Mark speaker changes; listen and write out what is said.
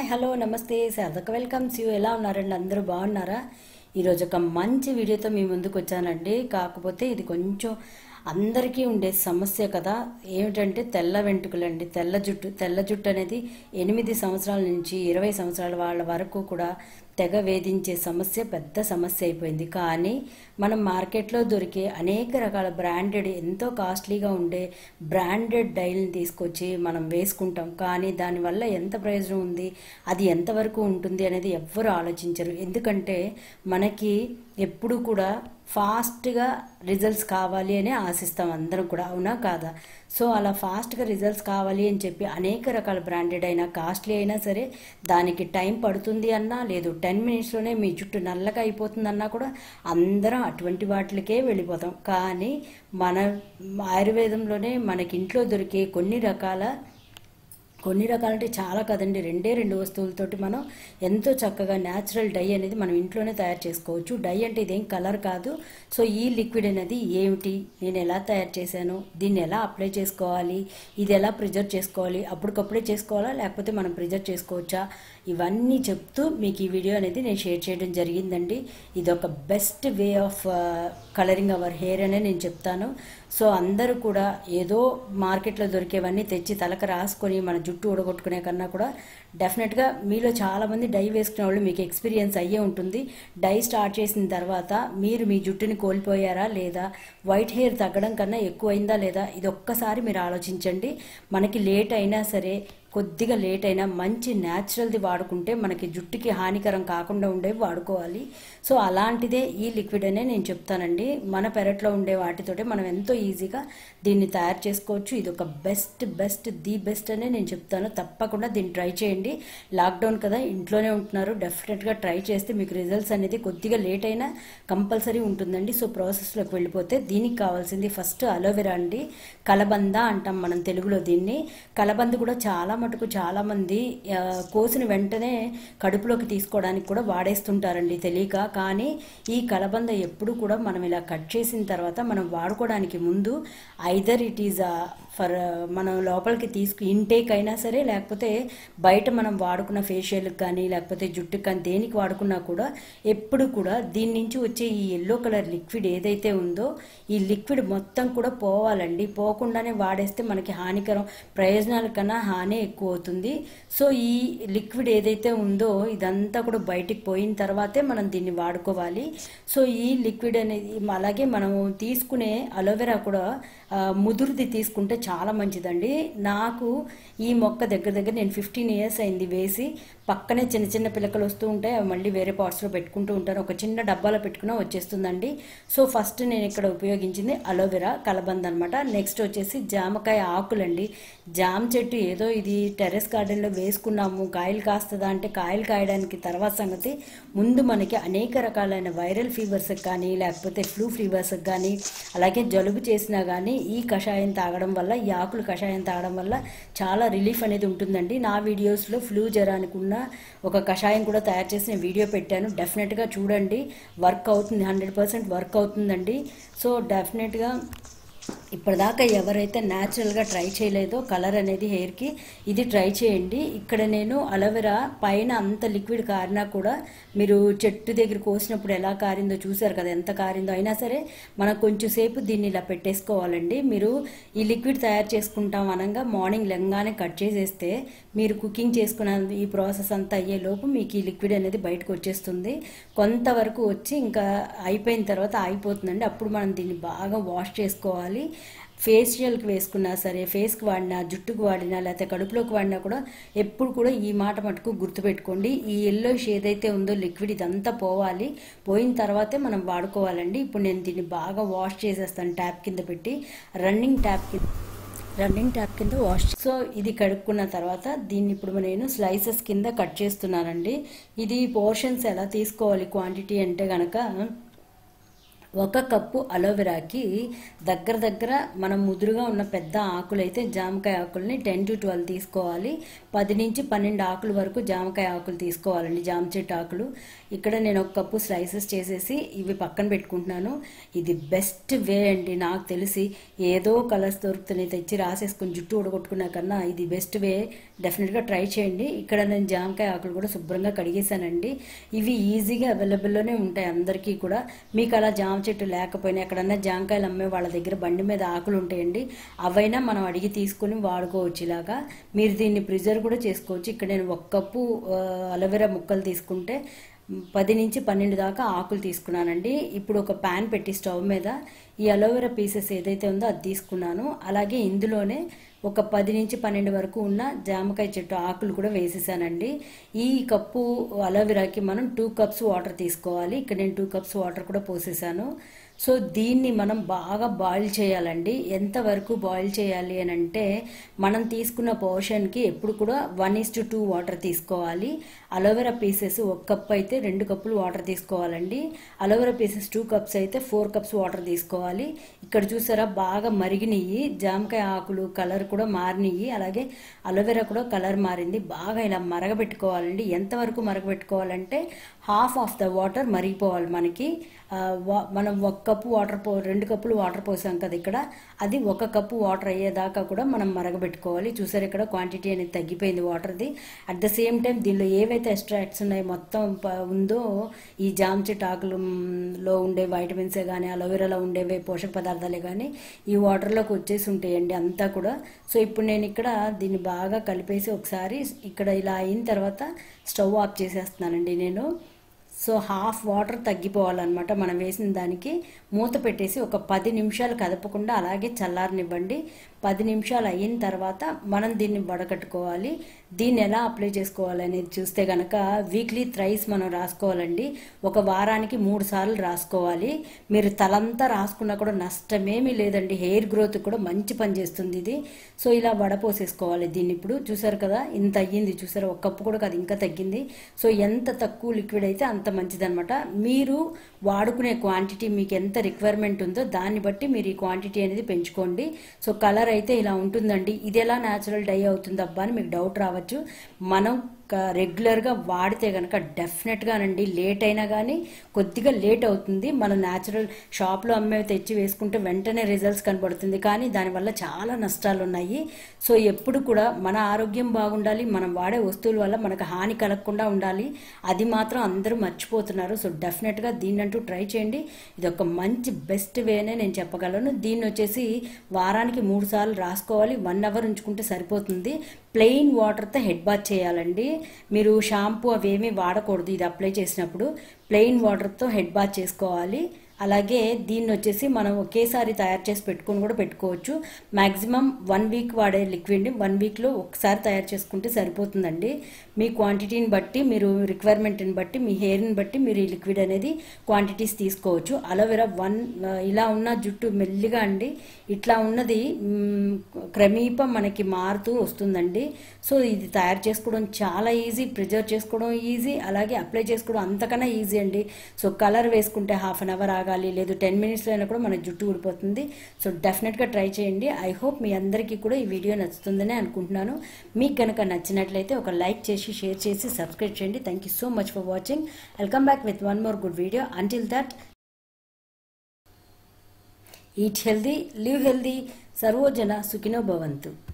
Speaker 1: hello నమస్తే శారదక welcomes you ఎలా ఉన్నారండి అందరూ బాగున్నారా ఈరోజు ఒక మంచి వీడియోతో మీ ముందుకు వచ్చానండి కాకపోతే ఇది కొంచెం అందరికీ ఉండే సమస్య కదా ఏమిటంటే తెల్ల వెంట్రుకలండి తెల్ల జుట్టు తెల్ల జుట్టు అనేది ఎనిమిది సంవత్సరాల నుంచి ఇరవై సంవత్సరాల వాళ్ళ వరకు కూడా తెగ వేధించే సమస్య పెద్ద సమస్య అయిపోయింది కానీ మనం మార్కెట్లో దొరికే అనేక రకాల బ్రాండెడ్ ఎంతో కాస్ట్లీగా ఉండే బ్రాండెడ్ డైల్ని తీసుకొచ్చి మనం వేసుకుంటాం కానీ దానివల్ల ఎంత ప్రయోజనం ఉంది అది ఎంతవరకు ఉంటుంది అనేది ఎవ్వరు ఆలోచించరు ఎందుకంటే మనకి ఎప్పుడు కూడా ఫాస్ట్గా రిజల్ట్స్ కావాలి అని ఆశిస్తాం అందరం కూడా అవునా కాదా సో అలా ఫాస్ట్గా రిజల్ట్స్ కావాలి అని చెప్పి అనేక రకాల బ్రాండెడ్ అయినా కాస్ట్లీ అయినా సరే దానికి టైం పడుతుంది అన్నా లేదు టెన్ మినిట్స్లోనే మీ జుట్టు నల్లగా అయిపోతుందన్నా కూడా అందరం అటువంటి వాటికే వెళ్ళిపోతాం కానీ మన ఆయుర్వేదంలోనే మనకి ఇంట్లో దొరికే కొన్ని రకాల కొన్ని రకాలంటే చాలా కదండి రెండే రెండు వస్తువులతోటి మనం ఎంతో చక్కగా న్యాచురల్ డై అనేది మనం ఇంట్లోనే తయారు చేసుకోవచ్చు డై అంటే ఇదేం కలర్ కాదు సో ఈ లిక్విడ్ అనేది ఏమిటి నేను ఎలా తయారు చేశాను దీన్ని ఎలా అప్లై చేసుకోవాలి ఇది ఎలా ప్రిజర్వ్ చేసుకోవాలి అప్పటికప్పుడే చేసుకోవాలా లేకపోతే మనం ప్రిజర్వ్ చేసుకోవచ్చా ఇవన్నీ చెప్తూ మీకు ఈ వీడియో అనేది నేను షేర్ చేయడం జరిగిందండి ఇది ఒక best way of colouring our hair అనే నేను చెప్తాను సో అందరూ కూడా ఏదో మార్కెట్లో దొరికేవన్నీ తెచ్చి తలకు రాసుకొని మన జుట్టు ఊడగొట్టుకునే కన్నా కూడా డెఫినెట్గా మీలో చాలామంది డై వేసుకునే వాళ్ళు మీకు ఎక్స్పీరియన్స్ అయ్యే ఉంటుంది డై స్టార్ట్ చేసిన తర్వాత మీరు మీ జుట్టుని కోల్పోయారా లేదా వైట్ హెయిర్ తగ్గడం కన్నా ఎక్కువైందా లేదా ఇది ఒక్కసారి మీరు ఆలోచించండి మనకి లేట్ అయినా సరే కొద్దిగా లేట్ అయినా మంచి న్యాచురల్ది వాడుకుంటే మనకి జుట్టుకి హానికరం కాకుండా ఉండేవి వాడుకోవాలి సో అలాంటిదే ఈ లిక్విడ్ అనే నేను చెప్తానండి మన పెరట్లో ఉండే వాటితోటే మనం ఎంతో ఈజీగా దీన్ని తయారు చేసుకోవచ్చు ఇది ఒక బెస్ట్ బెస్ట్ ది బెస్ట్ అనే నేను చెప్తాను తప్పకుండా దీన్ని ట్రై చేయండి లాక్డౌన్ కదా ఇంట్లోనే ఉంటున్నారు డెఫినెట్గా ట్రై చేస్తే మీకు రిజల్ట్స్ అనేది కొద్దిగా లేట్ అయినా కంపల్సరీ ఉంటుందండి సో ప్రాసెస్లోకి వెళ్ళిపోతే దీనికి కావాల్సింది ఫస్ట్ అలోవెరా అండి కలబంద అంటాం మనం తెలుగులో దీన్ని కలబంద కూడా చాలా మటుకు చాలామంది ఆ, కోసిన వెంటనే కడుపులోకి తీసుకోవడానికి కూడా వాడేస్తుంటారండి తెలియక కానీ ఈ కలబంద ఎప్పుడు కూడా మనం ఇలా కట్ చేసిన తర్వాత మనం వాడుకోవడానికి ముందు ఐదర్ ఇట్ ఈజ్ ఫర్ మనం లోపలికి తీసుకు ఇంటేక్ అయినా సరే లేకపోతే బయట మనం వాడుకున్న ఫేషియల్కి కానీ లేకపోతే జుట్టుకి కానీ దేనికి వాడుకున్నా కూడా ఎప్పుడు కూడా దీని నుంచి వచ్చే ఈ ఎల్లో కలర్ లిక్విడ్ ఏదైతే ఉందో ఈ లిక్విడ్ మొత్తం కూడా పోవాలండి పోకుండానే వాడేస్తే మనకి హానికరం ప్రయోజనాల కన్నా హాని ఎక్కువ అవుతుంది సో ఈ లిక్విడ్ ఏదైతే ఉందో ఇదంతా కూడా బయటికి పోయిన తర్వాతే మనం దీన్ని వాడుకోవాలి సో ఈ లిక్విడ్ అనేది అలాగే మనం తీసుకునే అలోవెరా కూడా ఆ, ముదురుది తీసుకుంటే చాలా మంచిదండి నాకు ఈ మొక్క దగ్గర దగ్గర నేను ఫిఫ్టీన్ ఇయర్స్ అయింది వేసి పక్కనే చిన్న చిన్న పిలకలు వస్తూ ఉంటాయి అవి మళ్ళీ వేరే పార్ట్స్లో పెట్టుకుంటూ ఉంటాను ఒక చిన్న డబ్బాలో పెట్టుకున్నా వచ్చేస్తుందండి సో ఫస్ట్ నేను ఇక్కడ ఉపయోగించింది అలోవెరా కలబంద అనమాట నెక్స్ట్ వచ్చేసి జామకాయ ఆకులండి జామ చెట్టు ఏదో ఇది టెర్రస్ గార్డెన్లో వేసుకున్నాము కాయలు కాస్తుందా అంటే కాయలు కాయడానికి తర్వాత సంగతి ముందు మనకి అనేక రకాలైన వైరల్ ఫీవర్స్కి కానీ లేకపోతే ఫ్లూ ఫీవర్స్కి కానీ అలాగే జలుబు చేసినా కానీ ఈ కషాయం తాగడం వల్ల ఈ ఆకులు కషాయం తాగడం వల్ల చాలా రిలీఫ్ అనేది ఉంటుందండి నా వీడియోస్లో ఫ్లూ జ్వరానికి ఉన్న ఒక కషాయం కూడా తయారు చేసి నేను వీడియో పెట్టాను డెఫినెట్గా చూడండి వర్క్ అవుతుంది హండ్రెడ్ పర్సెంట్ వర్క్ అవుతుందండి సో డెఫినెట్గా ఇప్పటిదాకా ఎవరైతే న్యాచురల్గా ట్రై చేయలేదో కలర్ అనేది హెయిర్కి ఇది ట్రై చేయండి ఇక్కడ నేను అలోవెరా పైన అంత లిక్విడ్ కారినా కూడా మీరు చెట్టు దగ్గర కోసినప్పుడు ఎలా కారిందో చూసారు కదా ఎంత కారిందో అయినా సరే మనం కొంచెం సేపు దీన్ని ఇలా పెట్టేసుకోవాలండి మీరు ఈ లిక్విడ్ తయారు చేసుకుంటాం అనగా మార్నింగ్ లెంగానే కట్ చేసేస్తే మీరు కుకింగ్ చేసుకున్న ఈ ప్రాసెస్ అంతా అయ్యే లోపు మీకు ఈ లిక్విడ్ అనేది బయటకు వచ్చేస్తుంది కొంతవరకు వచ్చి ఇంకా అయిపోయిన తర్వాత ఆగిపోతుందండి అప్పుడు మనం దీన్ని బాగా వాష్ చేసుకోవాలి ఫేషియల్కి వేసుకున్నా సరే ఫేస్కి వాడినా జుట్టుకు వాడినా లేకపోతే కడుపులోకి వాడినా కూడా ఎప్పుడు కూడా ఈ మాట మటుకు గుర్తుపెట్టుకోండి ఈ ఎల్లోష్ ఏదైతే ఉందో లిక్విడ్ ఇదంతా పోవాలి పోయిన తర్వాతే మనం వాడుకోవాలండి ఇప్పుడు నేను దీన్ని బాగా వాష్ చేసేస్తాను ట్యాప్ కింద పెట్టి రన్నింగ్ ట్యాప్ కింద రన్నింగ్ ట్యాప్ కింద వాష్ సో ఇది కడుక్కున్న తర్వాత దీన్ని ఇప్పుడు నేను స్లైసెస్ కింద కట్ చేస్తున్నానండి ఇది పోర్షన్స్ ఎలా తీసుకోవాలి క్వాంటిటీ అంటే గనక ఒక కప్పు అలోవెరాకి దగ్గర దగ్గర మనం ముదురుగా ఉన్న పెద్ద ఆకులు అయితే జామకాయ ఆకుల్ని టెన్ టు ట్వెల్వ్ తీసుకోవాలి పది నుంచి పన్నెండు ఆకుల వరకు జామకాయ ఆకులు తీసుకోవాలండి జామ చెట్టు ఆకులు ఇక్కడ నేను ఒక కప్పు స్లైసెస్ చేసేసి ఇవి పక్కన పెట్టుకుంటున్నాను ఇది బెస్ట్ వే అండి నాకు తెలిసి ఏదో కలర్స్ దొరుకుతున్నాయి తెచ్చి రాసేసుకుని జుట్టు ఉడగొట్టుకున్నా కన్నా ఇది బెస్ట్ వే డెఫినెట్గా ట్రై చేయండి ఇక్కడ నేను జామకాయ ఆకులు కూడా శుభ్రంగా కడిగేశానండి ఇవి ఈజీగా అవైలబుల్లోనే ఉంటాయి అందరికీ కూడా మీకు అలా జామ చెట్టు లేకపోయినా ఎక్కడన్నా జామకాయలు అమ్మే వాళ్ళ దగ్గర బండి మీద ఆకులు ఉంటాయండి అవైనా మనం అడిగి తీసుకుని వాడుకోవచ్చు ఇలాగా మీరు దీన్ని ప్రిజర్వ్ కూడా చేసుకోవచ్చు ఇక్కడ నేను ఒక కప్పు ఆ, అలోవెరా ముక్కలు తీసుకుంటే పది నుంచి పన్నెండు దాకా ఆకులు తీసుకున్నానండి ఇప్పుడు ఒక ప్యాన్ పెట్టి స్టవ్ మీద ఈ అలోవెరా పీసెస్ ఏదైతే ఉందో అది తీసుకున్నాను అలాగే ఇందులోనే ఒక పది నుంచి పన్నెండు వరకు ఉన్న జామకాయ చెట్టు ఆకులు కూడా వేసేసానండి ఈ కప్పు అలోవెరాకి మనం టూ కప్స్ వాటర్ తీసుకోవాలి ఇక్కడ నేను టూ కప్స్ వాటర్ కూడా పోసేసాను సో దీన్ని మనం బాగా బాయిల్ చేయాలండి ఎంతవరకు బాయిల్ చేయాలి అని అంటే మనం తీసుకున్న పోర్షన్కి ఎప్పుడు కూడా one is to two water తీసుకోవాలి అలోవెరా పీసెస్ ఒక కప్ అయితే రెండు కప్పులు వాటర్ తీసుకోవాలండి అలోవెరా పీసెస్ టూ కప్స్ అయితే ఫోర్ కప్స్ వాటర్ తీసుకోవాలి ఇక్కడ చూసారా బాగా మరిగినవి జామకాయ ఆకులు కలర్ కూడా మారినవి అలాగే అలోవెరా కూడా కలర్ మారింది బాగా ఇలా మరగబెట్టుకోవాలండి ఎంతవరకు మరగబెట్టుకోవాలంటే హాఫ్ ఆఫ్ ద వాటర్ మరిగిపోవాలి మనకి ఆ, వా- మనం ఒక కప్పు వాటర్ పో రెండు కప్పులు వాటర్ పోసాం కదా ఇక్కడ అది ఒక కప్పు వాటర్ అయ్యేదాకా కూడా మనం మరగబెట్టుకోవాలి చూసారు ఇక్కడ క్వాంటిటీ అనేది తగ్గిపోయింది వాటర్ది అట్ ద సేమ్ టైం దీనిలో ఏవైతే ఎక్స్ట్రాక్ట్స్ ఉన్నాయో మొత్తం ప- ఉందో ఈ జామ చెట్టు ఆకులలో ఉండే వైటమిన్సే కానీ అలోవెరాలో ఉండేవే పోషక పదార్థాలే కానీ ఈ వాటర్లోకి వచ్చేసి ఉంటాయండి అంతా కూడా సో ఇప్పుడు నేను ఇక్కడ దీన్ని బాగా కలిపేసి ఒకసారి ఇక్కడ ఇలా అయిన తర్వాత స్టవ్ ఆఫ్ చేసేస్తున్నానండి నేను సో హాఫ్ వాటర్ తగ్గిపోవాలన్నమాట మనం వేసిన దానికి మూత పెట్టేసి ఒక పది నిమిషాలు కదపకుండా అలాగే చల్లారనివ్వండి పది నిమిషాలు అయిన తర్వాత మనం దీన్ని వడకట్టుకోవాలి దీన్ని ఎలా అప్లై చేసుకోవాలి అనేది చూస్తే కనుక వీక్లీ థ్రైస్ మనం రాసుకోవాలండి ఒక వారానికి మూడు సార్లు రాసుకోవాలి మీరు తలంతా రాసుకున్నా కూడా నష్టమేమీ లేదండి హెయిర్ గ్రోత్ కూడా మంచి పని చేస్తుంది ఇది సో ఇలా వడపోసేసుకోవాలి దీన్ని ఇప్పుడు చూసారు కదా ఇంత అయ్యింది చూసారు ఒక కప్పు కూడా కాదు ఇంకా తగ్గింది సో ఎంత తక్కువ లిక్విడ్ అయితే అంత మంచిదన్నమాట మీరు వాడుకునే క్వాంటిటీ మీకు ఎంత రిక్వైర్మెంట్ ఉందో దాన్ని బట్టి మీరు ఈ క్వాంటిటీ అనేది పెంచుకోండి సో కలర్ అయితే ఇలా ఉంటుందండి ఇది ఎలా న్యాచురల్ డై అవుతుంది అబ్బా అని మీకు డౌట్ రావచ్చు మనం క- రెగ్యులర్గా వాడితే కనుక డెఫినెట్గానండి లేట్ అయినా కానీ కొద్దిగా లేట్ అవుతుంది మన న్యాచురల్ షాప్లో అమ్మే తెచ్చి వేసుకుంటే వెంటనే రిజల్ట్స్ కనబడుతుంది కానీ దానివల్ల చాలా నష్టాలు ఉన్నాయి సో ఎప్పుడు కూడా మన ఆరోగ్యం బాగుండాలి మనం వాడే వస్తువుల వల్ల మనకు హాని కలగకుండా ఉండాలి అది మాత్రం అందరూ మర్చిపోతున్నారు సో డెఫినెట్గా దీన్నంటూ ట్రై చేయండి ఇది ఒక మంచి బెస్ట్ వేనే నేను చెప్పగలను దీన్ని వచ్చేసి వారానికి మూడు సార్లు రాసుకోవాలి వన్ అవర్ ఉంచుకుంటే సరిపోతుంది ప్లెయిన్ వాటర్తో హెడ్ బాత్ చేయాలండి మీరు షాంపూ అవేమీ వాడకూడదు ఇది అప్లై చేసినప్పుడు ప్లెయిన్ వాటర్తో హెడ్ బాత్ చేసుకోవాలి అలాగే దీన్ని వచ్చేసి మనం ఒకేసారి తయారు చేసి పెట్టుకొని కూడా పెట్టుకోవచ్చు మ్యాక్సిమం వన్ వీక్ వాడే లిక్విడ్ని వన్ వీక్లో ఒకసారి తయారు చేసుకుంటే సరిపోతుందండి మీ క్వాంటిటీని బట్టి మీరు రిక్వైర్మెంట్ని బట్టి మీ హెయిర్ని బట్టి మీరు ఈ లిక్విడ్ అనేది క్వాంటిటీస్ తీసుకోవచ్చు అలోవెరా వన్ ఇలా ఉన్న జుట్టు మెల్లిగా అండి ఇట్లా ఉన్నది మ్, క్రమేప మనకి మారుతూ వస్తుందండి సో ఇది తయారు చేసుకోవడం చాలా ఈజీ ప్రిజర్వ్ చేసుకోవడం ఈజీ అలాగే అప్లై చేసుకోవడం అంతకన్నా ఈజీ అండి సో కలర్ వేసుకుంటే హాఫ్ అన్ అవర్ ఆగాలి లేదు టెన్ మినిట్స్లో అయినా కూడా మన జుట్టు ఊడిపోతుంది సో డెఫినెట్గా ట్రై చేయండి ఐ హోప్ మీ అందరికీ కూడా ఈ వీడియో నచ్చుతుందని అనుకుంటున్నాను మీకు కనుక నచ్చినట్లయితే ఒక లైక్ చేసి షేర్ చేసి సబ్స్క్రైబ్ చేయండి thank you so much for watching welcome back with one more good video until that eat healthy live healthy సర్వోజన సుఖినో భవంతు